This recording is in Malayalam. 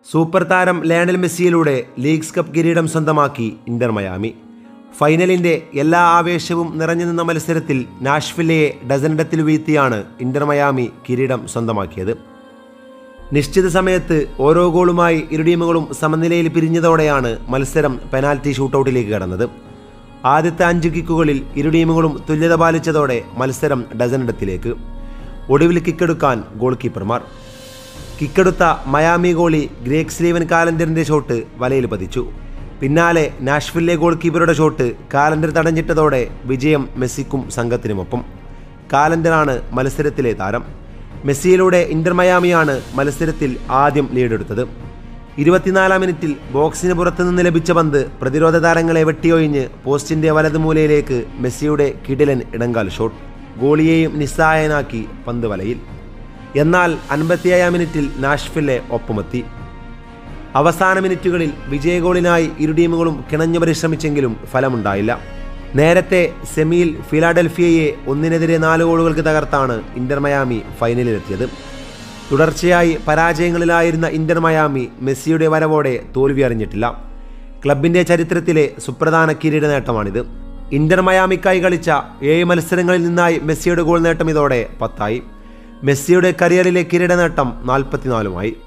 സൂപ്പർ താരം ലയണൽ മെസ്സിയിലൂടെ ലീഗ്സ് കപ്പ് കിരീടം സ്വന്തമാക്കി ഇന്റർ മയാമി ഫൈനലിന്റെ എല്ലാ ആവേശവും നിറഞ്ഞു നിന്ന മത്സരത്തിൽ നാഷ്വില്ലയെ ഡസനിടത്തിൽ വീഴ്ത്തിയാണ് ഇന്റർ മയാമി കിരീടം സ്വന്തമാക്കിയത് നിശ്ചിത സമയത്ത് ഓരോ ഗോളുമായി ഇരു ടീമുകളും സമനിലയിൽ പിരിഞ്ഞതോടെയാണ് മത്സരം പെനാൽറ്റി ഷൂട്ടൌട്ടിലേക്ക് കടന്നത് ആദ്യത്തെ അഞ്ച് കിക്കുകളിൽ ഇരു ടീമുകളും തുല്യത പാലിച്ചതോടെ മത്സരം ഡസനിടത്തിലേക്ക് ഒടുവിൽ കിക്കെടുക്കാൻ ഗോൾ കീപ്പർമാർ കിക്കെടുത്ത മയാമി ഗോളി ഗ്രേഗ് സ്ലീവൻ കാലണ്ടറിന്റെ ഷോട്ട് വലയിൽ പതിച്ചു പിന്നാലെ നാഷ്വില്ലെ ഗോൾ കീപ്പറുടെ ഷോട്ട് കാലണ്ടർ തടഞ്ഞിട്ടതോടെ വിജയം മെസ്സിക്കും സംഘത്തിനുമൊപ്പം കാലണ്ടറാണ് മത്സരത്തിലെ താരം മെസ്സിയിലൂടെ ഇന്റർ മയാമിയാണ് മത്സരത്തിൽ ആദ്യം ലീഡെടുത്തത് ഇരുപത്തിനാലാം മിനിറ്റിൽ ബോക്സിന് പുറത്തുനിന്ന് ലഭിച്ച പന്ത് പ്രതിരോധ താരങ്ങളെ വെട്ടിയൊഴിഞ്ഞ് പോസ്റ്റിന്റെ വലതുമൂലയിലേക്ക് മെസ്സിയുടെ കിടിലൻ ഇടങ്കാൽ ഷോട്ട് ഗോളിയെയും നിസ്സഹായനാക്കി പന്ത് വലയിൽ എന്നാൽ അൻപത്തിയേഴാം മിനിറ്റിൽ നാഷ്ഫില്ലെ ഒപ്പമെത്തി അവസാന മിനിറ്റുകളിൽ വിജയഗോളിനായി ഇരു ടീമുകളും കിണഞ്ഞു പരിശ്രമിച്ചെങ്കിലും ഫലമുണ്ടായില്ല നേരത്തെ സെമിയിൽ ഫിലാഡൽഫിയയെ ഒന്നിനെതിരെ നാല് ഗോളുകൾക്ക് തകർത്താണ് ഇന്റർ മയാമി ഫൈനലിലെത്തിയത് തുടർച്ചയായി പരാജയങ്ങളിലായിരുന്ന ഇന്റർ മയാമി മെസ്സിയുടെ വരവോടെ തോൽവി അറിഞ്ഞിട്ടില്ല ക്ലബിന്റെ ചരിത്രത്തിലെ സുപ്രധാന കിരീട നേട്ടമാണിത് ഇന്റർ മയാമിക്കായി കളിച്ച ഏഴ് മത്സരങ്ങളിൽ നിന്നായി മെസ്സിയുടെ ഗോൾ നേട്ടം ഇതോടെ പത്തായി മെസ്സിയുടെ കരിയറിലെ കിരീട നേട്ടം നാൽപ്പത്തിനാലുമായി